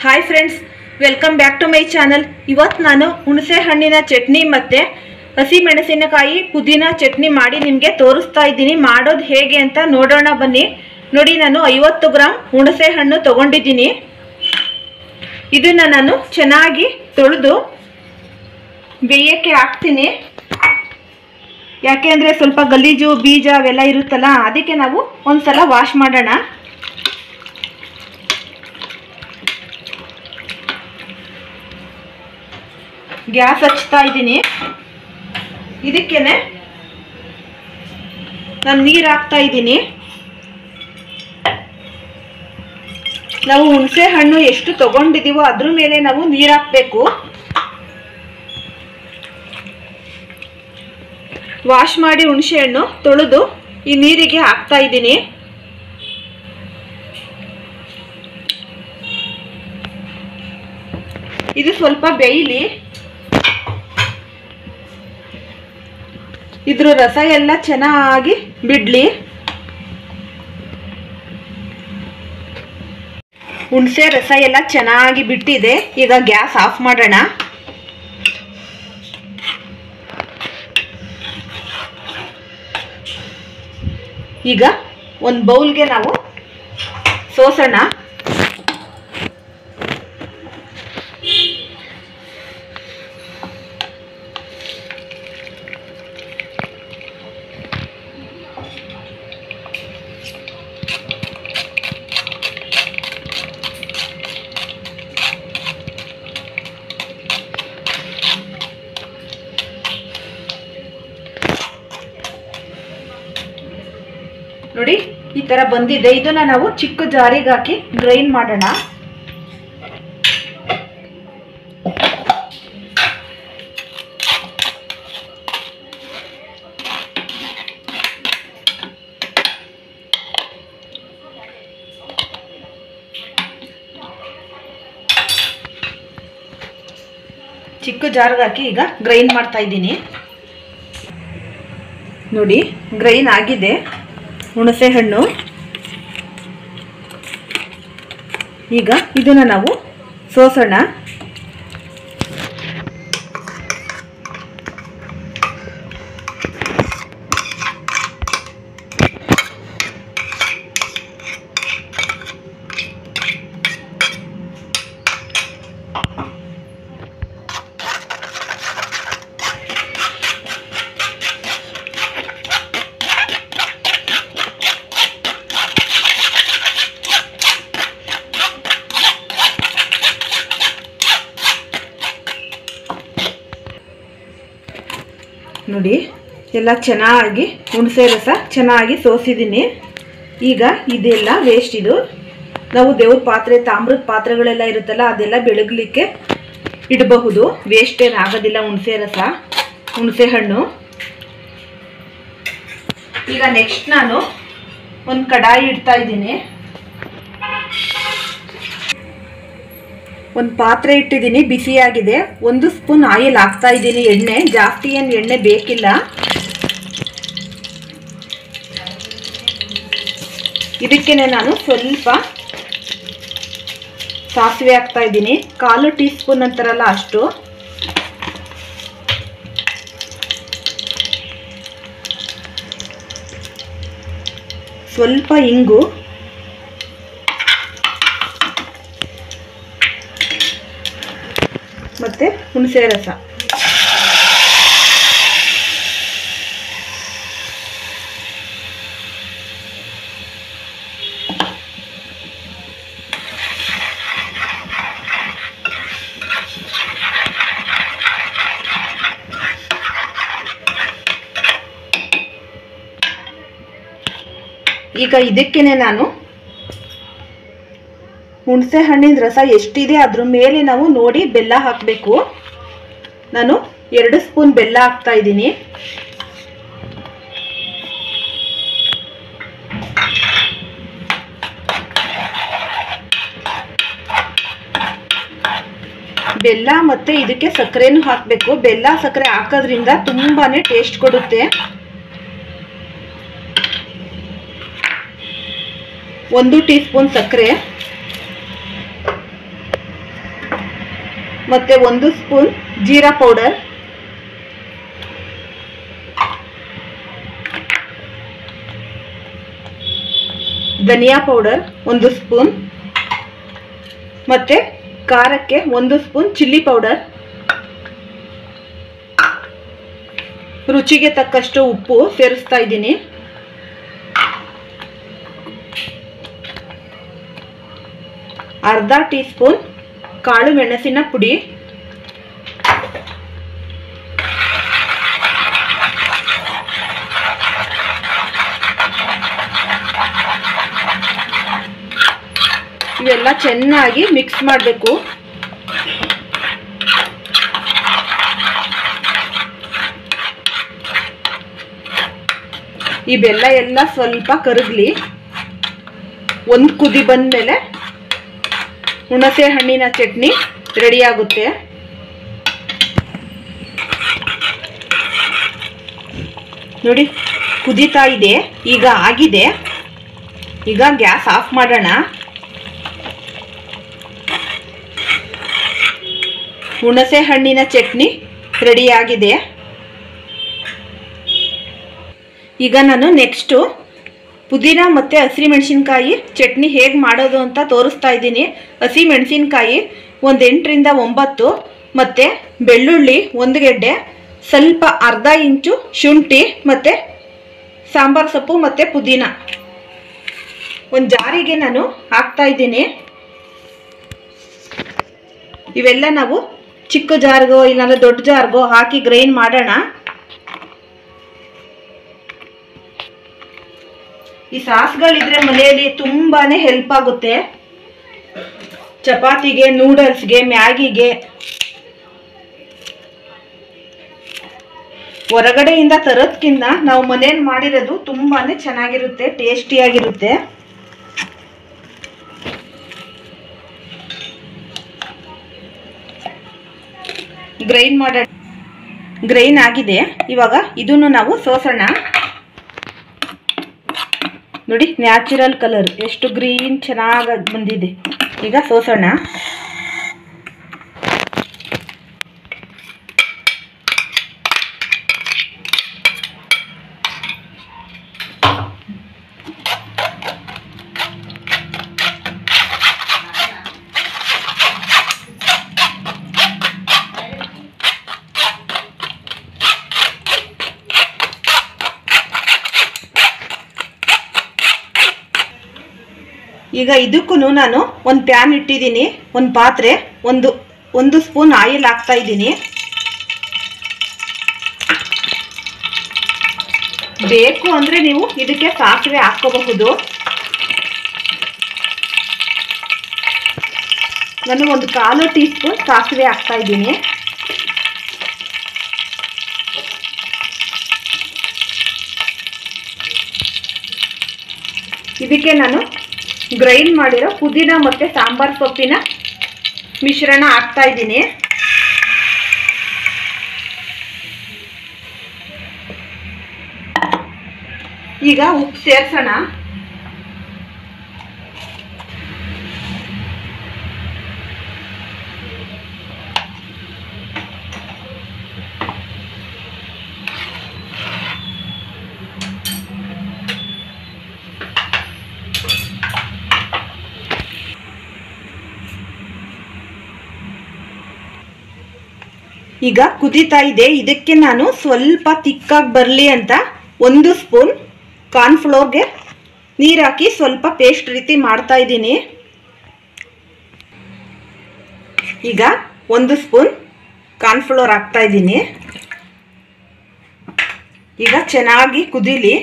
hi friends welcome back to my channel ಇವತ್ತು ನಾನು ಹುಣಸೆ ಹಣ್ಣಿನ ಚಟ್ನಿ ಮತ್ತು ಹಸಿ ಮೆಣಸಿನಕಾಯಿ ಪುದೀನ ಚಟ್ನಿ ಮಾಡಿ ನಿಮಗೆ ತೋರಿಸ್ತಾ ಇದ್ದೀನಿ ಮಾಡೋದು ಹೇಗೆ ಅಂತ ನೋಡೋಣ ಬನ್ನಿ ನೋಡಿ ನಾನು ಐವತ್ತು ಗ್ರಾಮ್ ಹುಣಸೆ ಹಣ್ಣು ತಗೊಂಡಿದ್ದೀನಿ ಇದನ್ನು ನಾನು ಚೆನ್ನಾಗಿ ತೊಳೆದು ಬೇಯಕ್ಕೆ ಹಾಕ್ತೀನಿ ಯಾಕೆ ಅಂದರೆ ಸ್ವಲ್ಪ ಗಲೀಜು ಬೀಜ ಅವೆಲ್ಲ ಇರುತ್ತಲ್ಲ ಅದಕ್ಕೆ ನಾವು ಒಂದ್ಸಲ ವಾಶ್ ಮಾಡೋಣ ಗ್ಯಾಸ್ ಹಚ್ತಾ ಇದ್ದೀನಿ ಇದಕ್ಕೇನೆ ನಾನು ನೀರು ಹಾಕ್ತಾ ಇದ್ದೀನಿ ನಾವು ಹುಣಸೆ ಹಣ್ಣು ಎಷ್ಟು ತಗೊಂಡಿದೀವೋ ಅದ್ರ ಮೇಲೆ ನಾವು ನೀರು ಹಾಕಬೇಕು ವಾಶ್ ಮಾಡಿ ಹುಣಸೆ ಹಣ್ಣು ತೊಳೆದು ಈ ನೀರಿಗೆ ಹಾಕ್ತಾ ಇದ್ದೀನಿ ಇದು ಸ್ವಲ್ಪ ಬೇಯಲಿ ಇದ್ರ ರಸ ಎಲ್ಲ ಚೆನ್ನಾಗಿ ಬಿಡ್ಲಿ ಹುಣಸೆ ರಸ ಎಲ್ಲ ಚೆನ್ನಾಗಿ ಬಿಟ್ಟಿದೆ ಈಗ ಗ್ಯಾಸ್ ಆಫ್ ಮಾಡೋಣ ಈಗ ಒಂದು ಬೌಲ್ಗೆ ನಾವು ಸೋಸೋಣ ನೋಡಿ ಈ ತರ ಬಂದಿದೆ ಇದನ್ನ ನಾವು ಚಿಕ್ಕ ಜಾರಿಗೆ ಹಾಕಿ ಗ್ರೈಂಡ್ ಮಾಡೋಣ ಚಿಕ್ಕ ಜಾರ್ಗೆ ಹಾಕಿ ಈಗ ಗ್ರೈಂಡ್ ಮಾಡ್ತಾ ಇದ್ದೀನಿ ನೋಡಿ ಗ್ರೈನ್ ಆಗಿದೆ ಹುಣಸೆ ಹಣ್ಣು ಈಗ ಇದನ್ನು ನಾವು ಸೋಸೋಣ ನೋಡಿ ಎಲ್ಲ ಚೆನ್ನಾಗಿ ಹುಣಸೆ ರಸ ಚೆನ್ನಾಗಿ ಸೋಸಿದ್ದೀನಿ ಈಗ ಇದೆಲ್ಲ ವೇಸ್ಟ್ ಇದು ನಾವು ದೇವ್ರ ಪಾತ್ರೆ ತಾಮ್ರದ ಪಾತ್ರೆಗಳೆಲ್ಲ ಇರುತ್ತಲ್ಲ ಅದೆಲ್ಲ ಬೆಳಗ್ಲಿಕ್ಕೆ ಇಡಬಹುದು ವೇಸ್ಟ್ ಏನು ಆಗೋದಿಲ್ಲ ಹುಣಸೆ ರಸ ಹುಣಸೆ ಹಣ್ಣು ಈಗ ನೆಕ್ಸ್ಟ್ ನಾನು ಒಂದು ಕಡಾಯಿ ಇಡ್ತಾ ಇದ್ದೀನಿ ಒಂದು ಪಾತ್ರೆ ಇಟ್ಟಿದ್ದೀನಿ ಬಿಸಿಯಾಗಿದೆ ಒಂದು ಸ್ಪೂನ್ ಆಯಿಲ್ ಹಾಕ್ತಾ ಇದ್ದೀನಿ ಎಣ್ಣೆ ಜಾಸ್ತಿ ಏನು ಎಣ್ಣೆ ಬೇಕಿಲ್ಲ ಇದಕ್ಕೇನೆ ನಾನು ಸ್ವಲ್ಪ ಸಾಸಿವೆ ಹಾಕ್ತಾ ಇದ್ದೀನಿ ಕಾಲು ಟೀ ಸ್ಪೂನ್ ಅಂತಾರಲ್ಲ ಅಷ್ಟು ಸ್ವಲ್ಪ ಇಂಗು ಮತ್ತು ಹುಣಸೆ ರಸ ಈಗ ಇದಕ್ಕೇನೆ ನಾನು ಹುಣಸೆ ಹಣ್ಣಿನ ರಸ ಎಷ್ಟಿದೆ ಅದ್ರ ಮೇಲೆ ನಾವು ನೋಡಿ ಬೆಲ್ಲ ಹಾಕಬೇಕು ನಾನು ಎರಡು ಸ್ಪೂನ್ ಬೆಲ್ಲ ಹಾಕ್ತಾ ಇದ್ದೀನಿ ಬೆಲ್ಲ ಮತ್ತೆ ಇದಕ್ಕೆ ಸಕ್ಕರೆನೂ ಹಾಕಬೇಕು ಬೆಲ್ಲ ಸಕ್ಕರೆ ಹಾಕೋದ್ರಿಂದ ತುಂಬಾನೇ ಟೇಸ್ಟ್ ಕೊಡುತ್ತೆ ಒಂದು ಟೀ ಸ್ಪೂನ್ ಸಕ್ಕರೆ ಮತ್ತು ಒಂದು spoon jeera powder dhania powder ಒಂದು ಸ್ಪೂನ್ ಮತ್ತು ಖಾರಕ್ಕೆ ಒಂದು ಸ್ಪೂನ್ ಚಿಲ್ಲಿ ಪೌಡರ್ ರುಚಿಗೆ ತಕ್ಕಷ್ಟು ಉಪ್ಪು ಸೇರಿಸ್ತಾ ಇದ್ದೀನಿ ಅರ್ಧ ಟೀ ಸ್ಪೂನ್ ಕಾಳು ಮೆಣಸಿನ ಪುಡಿ ಇವೆಲ್ಲ ಚೆನ್ನಾಗಿ ಮಿಕ್ಸ್ ಮಾಡಬೇಕು ಈ ಬೆಲ್ಲ ಎಲ್ಲ ಸ್ವಲ್ಪ ಕರಗಲಿ ಒಂದು ಕುದಿ ಬಂದಮೇಲೆ ಹುಣಸೆ ಹಣ್ಣಿನ ಚಟ್ನಿ ರೆಡಿ ಆಗುತ್ತೆ ನೋಡಿ ಕುದೀತಾ ಇದೆ ಈಗ ಆಗಿದೆ ಈಗ ಗ್ಯಾಸ್ ಆಫ್ ಮಾಡೋಣ ಹುಣಸೆ ಹಣ್ಣಿನ ಚಟ್ನಿ ರೆಡಿಯಾಗಿದೆ ಈಗ ನಾನು ನೆಕ್ಸ್ಟು ಪುದೀನ ಮತ್ತು ಹಸಿ ಮೆಣಸಿನ್ಕಾಯಿ ಚಟ್ನಿ ಹೇಗೆ ಮಾಡೋದು ಅಂತ ತೋರಿಸ್ತಾ ಇದ್ದೀನಿ ಹಸಿ ಮೆಣಸಿನ್ಕಾಯಿ ಒಂದು ಎಂಟರಿಂದ ಒಂಬತ್ತು ಮತ್ತು ಬೆಳ್ಳುಳ್ಳಿ ಒಂದು ಗೆಡ್ಡೆ ಸ್ವಲ್ಪ ಅರ್ಧ ಇಂಚು ಶುಂಠಿ ಮತ್ತು ಸಾಂಬಾರು ಸೊಪ್ಪು ಮತ್ತು ಪುದೀನ ಒಂದು ಜಾರಿಗೆ ನಾನು ಹಾಕ್ತಾ ಇದ್ದೀನಿ ಇವೆಲ್ಲ ನಾವು ಚಿಕ್ಕ ಜಾರ್ಗೋ ಇಲ್ಲಾಂದ್ರೆ ದೊಡ್ಡ ಜಾರ್ಗೋ ಹಾಕಿ ಗ್ರೈಂಡ್ ಮಾಡೋಣ ಈ ಸಾಸ್ಗಳಿದ್ರೆ ಮನೆಯಲ್ಲಿ ತುಂಬಾನೇ ಹೆಲ್ಪ್ ಆಗುತ್ತೆ ಚಪಾತಿಗೆ ನೂಡಲ್ಸ್ಗೆ ಮ್ಯಾಗಿಗೆ ಹೊರಗಡೆಯಿಂದ ತರೋದ್ಕಿಂತ ನಾವು ಮನೇಲಿ ಮಾಡಿರೋದು ತುಂಬಾನೇ ಚೆನ್ನಾಗಿರುತ್ತೆ ಟೇಸ್ಟಿಯಾಗಿರುತ್ತೆ ಗ್ರೈಂಡ್ ಮಾಡ ಗ್ರೈನ್ ಆಗಿದೆ ಇವಾಗ ಇದನ್ನು ನಾವು ಸೋಸೋಣ ನೋಡಿ ನ್ಯಾಚುರಲ್ ಕಲರ್ ಎಷ್ಟು ಗ್ರೀನ್ ಚೆನ್ನಾಗಿ ಬಂದಿದೆ ಈಗ ಸೋಸೋಣ ಈಗ ಇದಕ್ಕೂ ನಾನು ಒಂದು ಪ್ಯಾನ್ ಇಟ್ಟಿದ್ದೀನಿ ಒಂದು ಪಾತ್ರೆ ಒಂದು ಒಂದು ಸ್ಪೂನ್ ಆಯಿಲ್ ಹಾಕ್ತಾ ಇದ್ದೀನಿ ಬೇಕು ಅಂದರೆ ನೀವು ಇದಕ್ಕೆ ಸಾಸಿವೆ ಹಾಕ್ಕೋಬಹುದು ನಾನು ಒಂದು ಕಾಲು ಟೀ ಸ್ಪೂನ್ ಸಾಸಿವೆ ಹಾಕ್ತಾ ಇದ್ದೀನಿ ಇದಕ್ಕೆ ನಾನು ಗ್ರೈಂಡ್ ಮಾಡಿರೋ ಪುದೀನ ಮತ್ತು ಸಾಂಬಾರ್ ಸೊಪ್ಪಿನ ಮಿಶ್ರಣ ಹಾಕ್ತಾ ಇದ್ದೀನಿ ಈಗ ಉಪ್ಪು ಸೇರ್ಸೋಣ ಈಗ ಕುದೀತಾ ಇದೆ ಇದಕ್ಕೆ ನಾನು ಸ್ವಲ್ಪ ತಿಕ್ಕಾಗಿ ಬರಲಿ ಅಂತ ಒಂದು ಸ್ಪೂನ್ ಕಾರ್ನ್ಫ್ಲೋರ್ಗೆ ನೀರು ಹಾಕಿ ಸ್ವಲ್ಪ ಪೇಸ್ಟ್ ರೀತಿ ಮಾಡ್ತಾ ಇದ್ದೀನಿ ಈಗ ಒಂದು ಸ್ಪೂನ್ ಕಾರ್ನ್ಫ್ಲೋರ್ ಹಾಕ್ತಾ ಇದ್ದೀನಿ ಈಗ ಚೆನ್ನಾಗಿ ಕುದೀಲಿ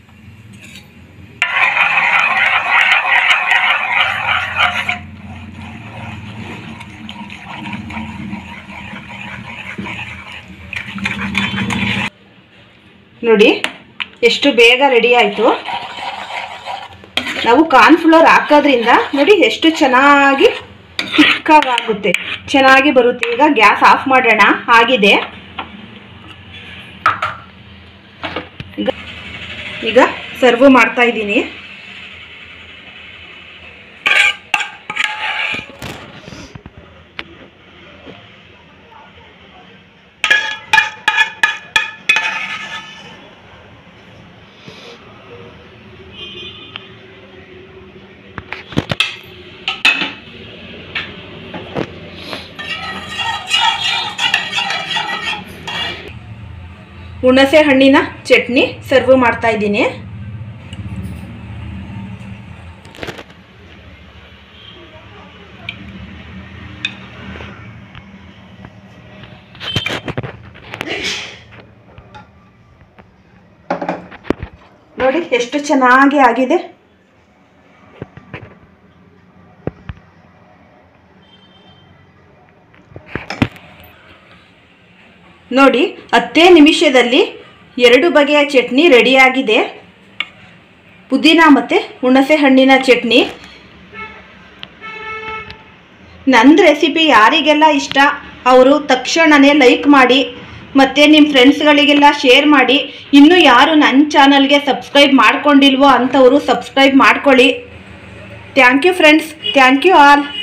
ನೋಡಿ ಎಷ್ಟು ಬೇಗ ರೆಡಿ ಆಯಿತು ನಾವು ಕಾರ್ನ್ಫ್ಲೋರ್ ಹಾಕೋದ್ರಿಂದ ನೋಡಿ ಎಷ್ಟು ಚೆನ್ನಾಗಿ ತಿಕ್ಕಾಗುತ್ತೆ ಚೆನ್ನಾಗಿ ಬರುತ್ತೆ ಈಗ ಗ್ಯಾಸ್ ಆಫ್ ಮಾಡೋಣ ಆಗಿದೆ ಈಗ ಈಗ ಸರ್ವ್ ಮಾಡ್ತಾ ಇದ್ದೀನಿ ಹುಣಸೆ ಹಣ್ಣಿನ ಚಟ್ನಿ ಸರ್ವ್ ಮಾಡ್ತಾ ಇದ್ದೀನಿ ನೋಡಿ ಎಷ್ಟು ಚೆನ್ನಾಗಿ ಆಗಿದೆ ನೋಡಿ ಹತ್ತೇ ನಿಮಿಷದಲ್ಲಿ ಎರಡು ಬಗೆಯ ಚಟ್ನಿ ರೆಡಿಯಾಗಿದೆ ಪುದೀನ ಮತ್ತು ಹುಣಸೆ ಹಣ್ಣಿನ ಚಟ್ನಿ ನನ್ನ ರೆಸಿಪಿ ಯಾರಿಗೆಲ್ಲ ಇಷ್ಟ ಅವರು ತಕ್ಷಣವೇ ಲೈಕ್ ಮಾಡಿ ಮತ್ತು ನಿಮ್ಮ ಫ್ರೆಂಡ್ಸ್ಗಳಿಗೆಲ್ಲ ಶೇರ್ ಮಾಡಿ ಇನ್ನೂ ಯಾರು ನನ್ನ ಚಾನಲ್ಗೆ ಸಬ್ಸ್ಕ್ರೈಬ್ ಮಾಡ್ಕೊಂಡಿಲ್ವೋ ಅಂಥವರು ಸಬ್ಸ್ಕ್ರೈಬ್ ಮಾಡ್ಕೊಳ್ಳಿ thank you friends thank you all